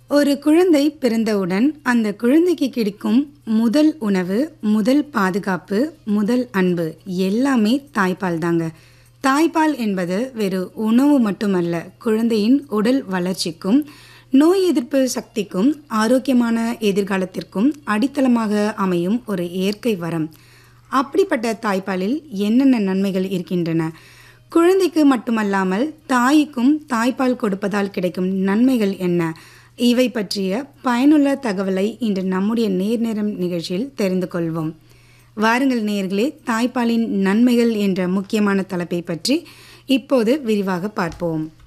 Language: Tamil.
ஒரு குழந்தை பிறந்தவுடன் அந்த குழந்தைக்கு கிடைக்கும் முதல் உணவு முதல் பாதுகாப்பு முதல் அன்பு எல்லாமே தாய்ப்பால் தாங்க தாய்ப்பால் என்பது வெறு உணவு மட்டுமல்ல குழந்தையின் உடல் வளர்ச்சிக்கும் நோய் எதிர்ப்பு சக்திக்கும் ஆரோக்கியமான எதிர்காலத்திற்கும் அடித்தளமாக அமையும் ஒரு இயற்கை வரம் அப்படிப்பட்ட தாய்ப்பாலில் என்னென்ன நன்மைகள் இருக்கின்றன குழந்தைக்கு மட்டுமல்லாமல் தாய்க்கும் தாய்ப்பால் கொடுப்பதால் கிடைக்கும் நன்மைகள் என்ன இவை பற்றிய பயனுள்ள தகவலை இன்று நம்முடைய நேர்நேரம் நிகழ்ச்சியில் தெரிந்து கொள்வோம் வாருங்கள் நேயர்களே தாய்ப்பாலின் நன்மைகள் என்ற முக்கியமான தலைப்பை பற்றி இப்போது விரிவாக பார்ப்போம்